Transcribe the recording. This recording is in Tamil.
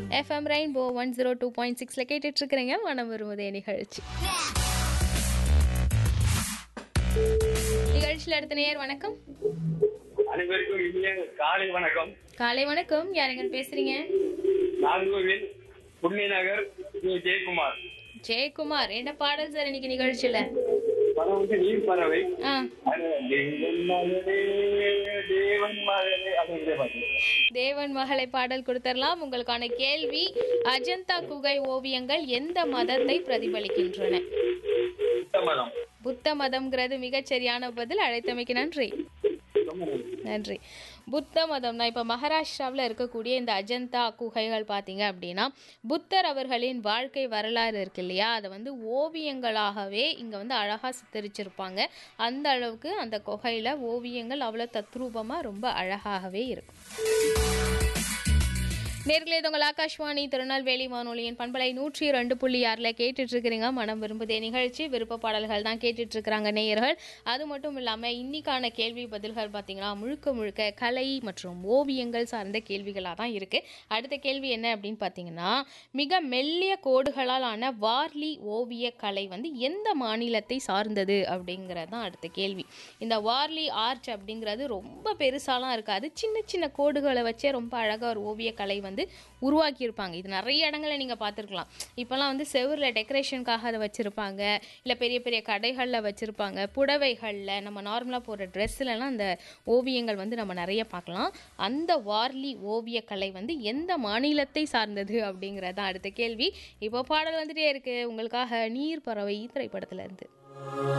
FM Rainbow one zero two point சிக்ஸில் கேட்டுட்டு இருக்கிறீங்க மனம் வருவதே நிகழ்ச்சி நிகழ்ச்சியில் அடுத்த நேர் வணக்கம் அனைவருக்கும் இனிய காலை வணக்கம் காலை வணக்கம் யாருங்க பேசுறீங்க நாகூரில் புண்ணிய நகர் வி. ஜெயக்குமார் ஜெயக்குமார் என்ன பாடல் சார் இன்னைக்கு நிகழ்ச்சியில படம் வந்து நீர் பறவை ஆ அது தேவன் மகளே தேவன் மகளே அப்படிங்கிற பாட்டு தேவன் மகளை பாடல் கொடுத்துடலாம் உங்களுக்கான கேள்வி அஜந்தா குகை ஓவியங்கள் எந்த மதத்தை பிரதிபலிக்கின்றன புத்த மதம் புத்த மதம்ங்கிறது மிகச்சரியான பதில் அழைத்தமைக்கு நன்றி ரொம்ப நன்றி. நன்றி புத்த மதம்னா இப்போ மகாராஷ்டிராவில் இருக்கக்கூடிய இந்த அஜந்தா குகைகள் பார்த்தீங்க அப்படின்னா புத்தர் அவர்களின் வாழ்க்கை வரலாறு இருக்கு இல்லையா அதை வந்து ஓவியங்களாகவே இங்கே வந்து அழகாக சித்தரிச்சிருப்பாங்க அந்த அளவுக்கு அந்த குகையில் ஓவியங்கள் அவ்வளோ தத்ரூபமாக ரொம்ப அழகாகவே இருக்கும் நேர்களே இது உங்கள் ஆகாஷ்வாணி திருநெல்வேலி வானொலியின் பண்பலை நூற்றி ரெண்டு புள்ளி ஆறில் கேட்டுட்டு இருக்கிறீங்க மனம் விரும்புதே நிகழ்ச்சி விருப்ப பாடல்கள் தான் கேட்டுட்டு இருக்கிறாங்க நேயர்கள் அது மட்டும் இல்லாமல் இன்னிக்கான கேள்வி பதில்கள் பார்த்தீங்கன்னா முழுக்க முழுக்க கலை மற்றும் ஓவியங்கள் சார்ந்த கேள்விகளாக தான் இருக்குது அடுத்த கேள்வி என்ன அப்படின்னு பார்த்தீங்கன்னா மிக மெல்லிய கோடுகளால் ஆன வார்லி ஓவிய கலை வந்து எந்த மாநிலத்தை சார்ந்தது அப்படிங்கிறது தான் அடுத்த கேள்வி இந்த வார்லி ஆர்ச் அப்படிங்கிறது ரொம்ப பெருசாலாம் இருக்காது சின்ன சின்ன கோடுகளை வச்சே ரொம்ப அழகாக ஒரு ஓவிய கலை வந்து உருவாக்கியிருப்பாங்க இது நிறைய இடங்களில் நீங்கள் பார்த்துருக்கலாம் இப்போல்லாம் வந்து செவுரில் டெக்கரேஷனுக்காக அதை வச்சுருப்பாங்க இல்லை பெரிய பெரிய கடைகளில் வச்சுருப்பாங்க புடவைகளில் நம்ம நார்மலாக போடுற ட்ரெஸ்லலாம் அந்த ஓவியங்கள் வந்து நம்ம நிறைய பார்க்கலாம் அந்த வார்லி ஓவிய கலை வந்து எந்த மாநிலத்தை சார்ந்தது அப்படிங்கிறது தான் அடுத்த கேள்வி இப்போ பாடல் வந்துட்டே இருக்கு உங்களுக்காக நீர் பறவை திரைப்படத்துல இருந்து